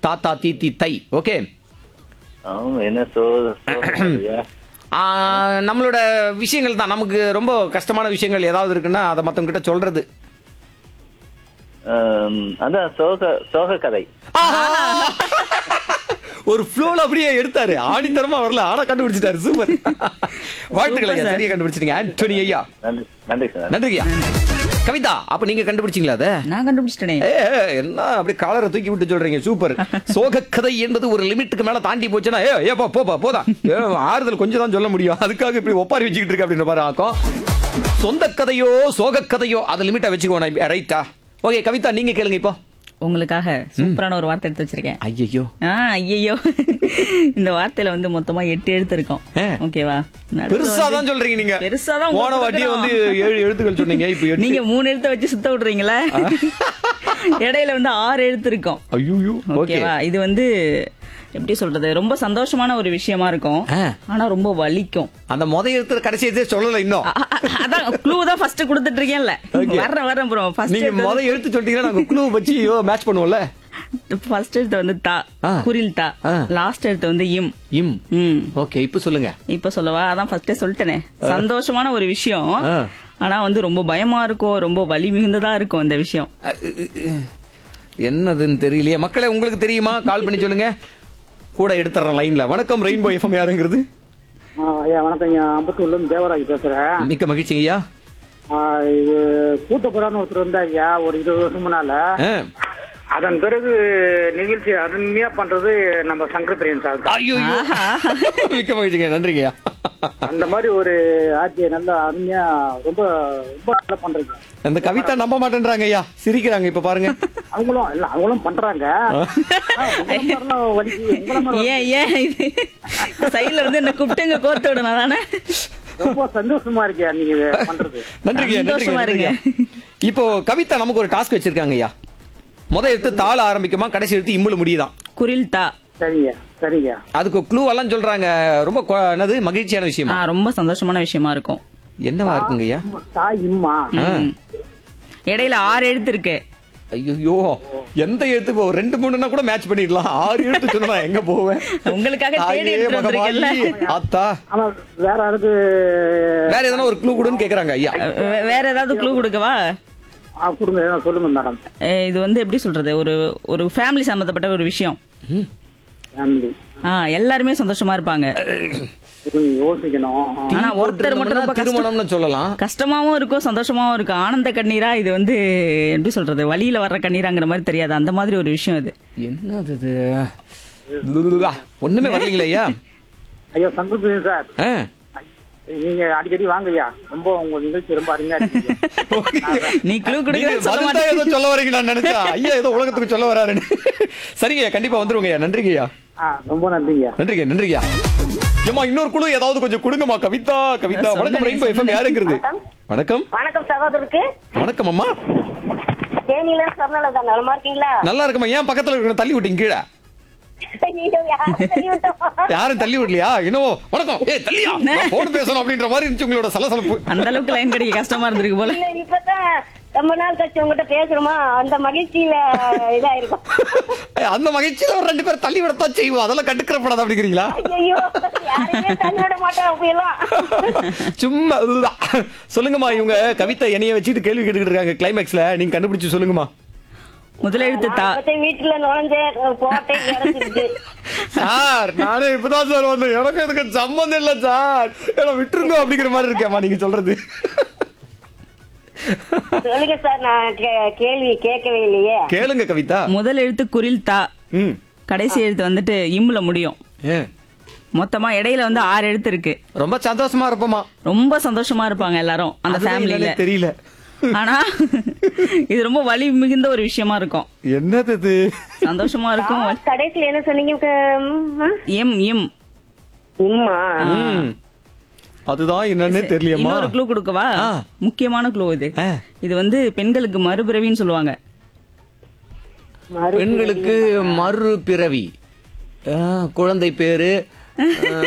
தாத்தா தீத்தி தை ஓகே ஆமா என்ன சோ சோகக்கதையா? நம்மளோட விஷயங்கள் தான் நமக்கு ரொம்ப கஷ்டமான விஷயங்கள் ஏதாவது இருக்குன்னா அதை மத்தவங்க கிட்ட சொல்றது ஆம், அதான் சோக சோக கதை ஒரு ஃப்ளோல அப்படியே எடுத்தாரு ஆணித்தரமா வரல ஆனா கண்டுபிடிச்சிட்டாரு சூப்பர் வாழ்த்துக்கள் ஐயா sir. சரியா கண்டுபிடிச்சிட்டீங்க ஆண்டோனி ஐயா நன்றி நன்றி சார் நன்றி ஐயா கவிதா அப்ப நீங்க கண்டுபிடிச்சீங்களா அதை நான் கண்டுபிடிச்சிட்டேனே ஏ, ஏ, என்ன அப்படி காலரை தூக்கி விட்டு சொல்றீங்க சூப்பர் சோகக்கதை என்பது ஒரு லிமிட்டுக்கு மேல தாண்டி போச்சுன்னா ஏ ஏப்பா போப்பா போதா ஏ, ஆறுதல் கொஞ்சம் தான் சொல்ல முடியும் அதுக்காக இப்படி ஒப்பாரி வச்சுக்கிட்டு இருக்க அப்படின்ற மாதிரி ஆக்கும் சொந்த கதையோ சோகக்கதையோ அதை லிமிட்டா வச்சுக்கோ ரைட்டா ஓகே கவிதா நீங்க கேளுங்க இப்போ உங்களுக்காக சூப்பரான ஒரு வார்த்தை எடுத்து வச்சிருக்கேன் ஐயோ ஆ ஐயோ இந்த வார்த்தையில வந்து மொத்தமா எட்டு எழுத்து இருக்கும் ஆ. ஓகேவா நடுவுல பெருசா வந்து- தான் சொல்றீங்க நீங்க பெருசா தான் போன வாட்டி வந்து ஏழு எழுத்துக்கள் சொன்னீங்க இப்போ எட்டு நீங்க மூணு எழுத்த வச்சு சுத்த விடுறீங்களா இடையில வந்து ஆறு எழுத்து இருக்கும் ஐயோ ஓகே ஓகேவா இது வந்து எப்படி சொல்றது ரொம்ப சந்தோஷமான ஒரு விஷயமா இருக்கும் ஆ. ஆனா ரொம்ப வலிக்கும் அந்த முத எழுத்துல கடைசி எழுத்தே சொல்லல இன்னும் அ- அ- அதான் க்ளூ தான் ஃபர்ஸ்ட் கொடுத்துட்டு இருக்கேன்ல Okay. வர்றேன் வர்றேன் ப்ரோ நீங்க முத ஃபர்ஸ்ட் எழுத்து சொல்லிட்டீங்கன்னா நாங்க குழு வச்சு மேட்ச் பண்ணுவோம்ல ஃபர்ஸ்ட் எழுத்து வந்து தா ஆ. குரில் தா ஆ. லாஸ்ட் எழுத்து வந்து இம் இம் ம் ஓகே இப்போ சொல்லுங்க இப்ப சொல்லவா அதான் ஃபர்ஸ்டே சொல்லிட்டேனே சந்தோஷமான ஒரு விஷயம் ஆ. ஆனா வந்து ரொம்ப பயமா இருக்கும் ரொம்ப வலி மிகுந்ததா இருக்கும் அந்த விஷயம் என்னதுன்னு தெரியலையே மக்களே உங்களுக்கு தெரியுமா கால் பண்ணி சொல்லுங்க கூட எடுத்துறேன் லைன்ல வணக்கம் ரெயின்போ எஃப்எம் யாருங்கிறது ஆ, ஐயா வணக்கம் ஐயா அம்பத்தூர்ல இருந்து தேவராஜ் பேசுறேன் மிக்க மகிழ்ச்சி ஐயா ஆ, இது கூட்டப்புறான்னு ஒருத்தர் வந்தார் ஐயா ஒரு இருபது வருஷம் முன்னால ஆ. அதன் பிறகு நிகழ்ச்சி அருமையா பண்றது நம்ம சங்கர் பிரியன் சார் தான். ஐயோ மிக்க மகிழ்ச்சிங்க நன்றிங்க ஐயா அந்த மாதிரி ஒரு ஆட்சியை நல்லா அருமையா ரொம்ப ரொம்ப நல்லா பண்றீங்க அந்த கவிதா நம்ப மாட்டேன்றாங்க ஐயா சிரிக்கிறாங்க இப்ப பாருங்க அவங்களும் இல்ல அவங்களும் பண்றாங்க ஆனா, உங்களை மாதிரிலாம் வலிக்கு, உங்களை மாதிரி ஏன் ஏன் இது சைடுல வந்து என்ன கூப்பிட்டுங்க கோர்த்து விடணும் தானே ரொம்ப சந்தோஷமா இருக்கேன் நீங்க இதை பண்றது நன்றிங்க நன்றிங்க சந்தோஷமா நன்றிங்க இப்போ கவிதா நமக்கு ஒரு டாஸ்க் வச்சிருக்காங்க ஐயா முத எடுத்து தாள ஆரம்பிக்குமா கடைசி எடுத்து இம்முல முடியுதான் குரில் தா சரிங்க சரிங்க அதுக்கு க்ளூ எல்லாம் சொல்றாங்க ரொம்ப கொ- என்னது மகிழ்ச்சியான ஆ, விஷயமா ரொம்ப சந்தோஷமான விஷயமா இருக்கும் என்னவா இருக்குங்க ஐயா தாய் இம்மா ம். இடையில ஆறு எழுத்து இருக்கு ஐயோ எந்த எழுத்து இப்போ ரெண்டு மூணுன்னா கூட மேட்ச் பண்ணிடலாம் ஆறு எழுத்து சொன்னா நான் எங்க போவேன் உங்களுக்காக தேடி தாயே எடுத்துட்டு வந்திருக்கேன்ல மகமாயி, ஆத்தா ஆனா வேற யாருக்கு வேற எதனா ஒரு க்ளூ கொடுன்னு கேக்குறாங்க ஐயா வே- வேற ஏதாவது க்ளூ கொடுக்கவா ஆ, கொடுங்க சொல்லுங்க மேடம் ஏ, இது வந்து எப்படி சொல்றது ஒரு ஒரு ஃபேமிலி சம்பந்தப்பட்ட ஒரு விஷயம் ஃபேமிலி ஆ எல்லாருமே சந்தோஷமா இருப்பாங்க யோசிக்கணும் ஆனா ஒருத்தர் மட்டும் ரொம்ப கஷ்டம் திருமணம்னு சொல்லலாம் கஷ்டமாவும் இருக்கும் சந்தோஷமாவும் இருக்கும் ஆனந்த கண்ணீரா இது வந்து எப்படி சொல்றது வழியில வர்ற கண்ணீராங்கிற மாதிரி தெரியாது அந்த மாதிரி ஒரு விஷயம் இது என்னது இது லுலுலுலா. ஒண்ணுமே வரலீங்களா ஐயா ஐயா சங்கர் பிரியன் சார் ஆ. நீங்க அடிக்கடி வாங்க ஐயா ரொம்ப உங்க நிகழ்ச்சி ரொம்ப அருமையா இருக்கு நீ க்ளூ நீங்க கொடுக்க சொல்ல பதில் தான் ஏதோ மாட்டேன் சொல்ல வரீங்க நான் நினைச்சேன் ஐயா ஏதோ உலகத்துக்கு சொல்ல வராருன்னு சரிங்க ஐயா கண்டிப்பா வந்துருங்க ஐயா நன்றிங்க ஐயா ஆ, ரொம்ப நன்றிங்க நன்றிங்க நன்றிங்க ஏமா இன்னொரு குழு ஏதாவது கொஞ்சம் கொடுங்கம்மா கவிதா கவிதா சொன்னேனே, வணக்கம் ரெயின்போ எஃப்எம் யாருங்கிறது வணக்கம் வணக்கம் சகோதரருக்கு வணக்கம் அம்மா தேனியில சொன்னதான் நலமா இருக்கீங்களா நல்லா இருக்குமா ஏன் பக்கத்துல இருக்கிற தள்ளி விட்டீங்க கீழே ஐயோ, யாரை தள்ளி விட்டோம்? யாரும் தள்ளி விடலையா இன்னும் வணக்கம் ஏய் தள்ளியா நான் போன் பேசணும் அப்படின்ற மாதிரி இருந்துச்சு உங்களோட சலசலப்பு அந்த அளவுக்கு லைன் கிடைக்க கஷ்டமா இருந்திருக்கு போல இல்ல, இப்பதான் ரொம்ப நாள் கழிச்சு உங்ககிட்ட பேசுறோமா அந்த மகிழ்ச்சியில இதாயிருக்கும் ஏய், அந்த மகிழ்ச்சியில ஒரு ரெண்டு பேர் தள்ளி விடத்தான் செய்வோம் அதெல்லாம் கட்டுக்கிறப்படாது அப்படிங்கிறீங்களா ஐயோ யாரையுமே தள்ளி விட மாட்டோம் அப்படியெல்லாம் சும்மா இதுதான். சொல்லுங்கம்மா இவங்க கவிதை என்னைய வச்சுட்டு கேள்வி கேட்டுக்கிட்டு இருக்காங்க கிளைமேக்ஸ்ல நீங்க கண்டுபிடிச்சு சொல்லுங்கம்மா முதலெழுத்து தா அப்பதான் வீட்டுல நுழைஞ்சேன் போட்டே கிடைச்சிருக்கு சார் நானே இப்பதான் சார் வந்தேன் எனக்கு இதுக்கு சம்மந்தம் இல்ல சார் என்ன விட்டுருங்க அப்படிங்கிற மாதிரி இருக்கேம்மா நீங்க சொல்றது சொல்லுங்க சார் நான் கே- கேள்வி கேட்கவே இல்லையே கேளுங்க கவிதா முதல் எழுத்து குரில் தா ம் கடைசி எழுத்து வந்துட்டு இம்ல முடியும் ஏ, மொத்தமா இடையில வந்து ஆறு எழுத்து இருக்கு ரொம்ப சந்தோஷமா இருப்போமா ரொம்ப சந்தோஷமா இருப்பாங்க எல்லாரும் அந்த அதுதான் ஃபேமிலில என்னன்னே தெரியல ஆனா இது ரொம்ப வலி மிகுந்த ஒரு விஷயமா இருக்கும் என்னது இது சந்தோஷமா இருக்கும் கடைசியில என்ன சொன்னீங்க ம், எம் எம் இம்மா ம். அதுதான் என்னன்னே தெரியலையம்மா இன்னொரு க்ளூ கொடுக்கவா ஆ. முக்கியமான க்ளூ இது ஆ. இது வந்து பெண்களுக்கு மறுபிறவின்னு சொல்லுவாங்க மறு- பெண்களுக்கு மறு பிறவி ஆ, குழந்தை பேரு ஆ,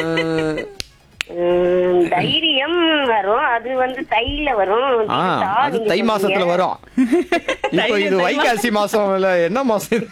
ம், தைரியம் வரும் அது வந்து தையில வரும் ஆ, தா அது நீங்க தை சொன்னீங்க. மாசத்துல வரும் இப்போ இது வைகாசி மாசம் இல்ல என்ன மாசம் இது